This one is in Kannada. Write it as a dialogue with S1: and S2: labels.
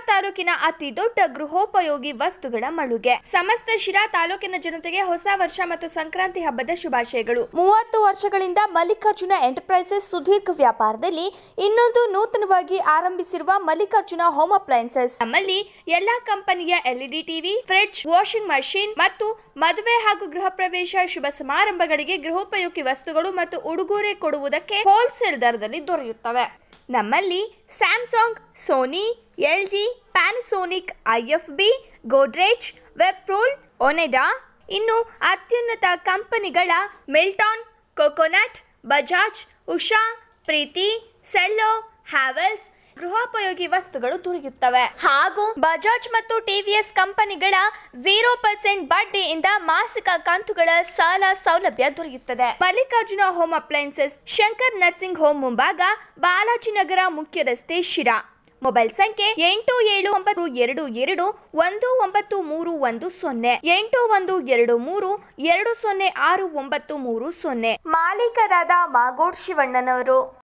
S1: ತಾಲೂಕಿನ ಅತಿ ದೊಡ್ಡ ಗೃಹೋಪಯೋಗಿ ವಸ್ತುಗಳ ಮಳುಗೆ ಸಮಸ್ತ ಶಿರಾ ತಾಲೂಕಿನ ಜನತೆಗೆ ಹೊಸ ವರ್ಷ ಮತ್ತು ಸಂಕ್ರಾಂತಿ ಹಬ್ಬದ ಶುಭಾಶಯಗಳು ಮೂವತ್ತು ವರ್ಷಗಳಿಂದ ಮಲ್ಲಿಕಾರ್ಜುನ ಎಂಟರ್ಪ್ರೈಸಸ್ ಸುದೀರ್ಘ ವ್ಯಾಪಾರದಲ್ಲಿ ಇನ್ನೊಂದು ನೂತನವಾಗಿ ಆರಂಭಿಸಿರುವ ಮಲ್ಲಿಕಾರ್ಜುನ ಹೋಮ್ ಅಪ್ಲಯನ್ಸಸ್ ನಮ್ಮಲ್ಲಿ ಎಲ್ಲಾ ಕಂಪನಿಯ LED TV fridge washing machine ಮತ್ತು ಮದುವೆ ಹಾಗೂ ಗೃಹ ಪ್ರವೇಶ ಶುಭ ಸಮಾರಂಭಗಳಿಗೆ ಗೃಹೋಪಯೋಗಿ ವಸ್ತುಗಳು ಮತ್ತು ಉಡುಗೊರೆ ಕೊಡುವುದಕ್ಕೆ ಹೋಲ್ಸೇಲ್ ದರದಲ್ಲಿ ದೊರೆಯುತ್ತವೆ ನಮ್ಮಲ್ಲಿ Samsung Sony L G Panasonic I F B Godrej ವೆಬ್ಪ್ರೋಲ್ ಒನೆಡಾ ಇನ್ನು ಅತ್ಯುನ್ನತ ಕಂಪನಿಗಳ Milton coconut Bajaj Usha Preethi Cello Havells ಗೃಹೋಪಯೋಗಿ ವಸ್ತುಗಳು ದೊರೆಯುತ್ತವೆ ಹಾಗೂ ಬಜಾಜ್ ಮತ್ತು ಟಿವಿಎಸ್ ಕಂಪನಿಗಳ ಝೀರೋ ಪರ್ಸೆಂಟ್ ಬಡ್ಡಿಯಿಂದ ಮಾಸಿಕ ಕಂತುಗಳ ಸಾಲ ಸೌಲಭ್ಯ ದೊರೆಯುತ್ತದೆ Mallikarjuna home appliances Shankar nursing home ಮುಂಭಾಗ ಬಾಲಾಜಿನಗರ ಮುಖ್ಯ ರಸ್ತೆ ಶಿರಾ ಮೊಬೈಲ್ ಸಂಖ್ಯೆ ಎಂಟು ಏಳು ಒಂಬತ್ತು ಎರಡು ಎರಡು ಒಂದು ಒಂಬತ್ತು ಮೂರು ಒಂದು ಸೊನ್ನೆ ಎಂಟು ಒಂದು ಎರಡು ಮೂರು ಎರಡು ಸೊನ್ನೆ ಆರು ಒಂಬತ್ತು ಮೂರು ಸೊನ್ನೆ ಮಾಲೀಕರಾದ ಮಾಗೋಡ್ ಶಿವಣ್ಣನವರು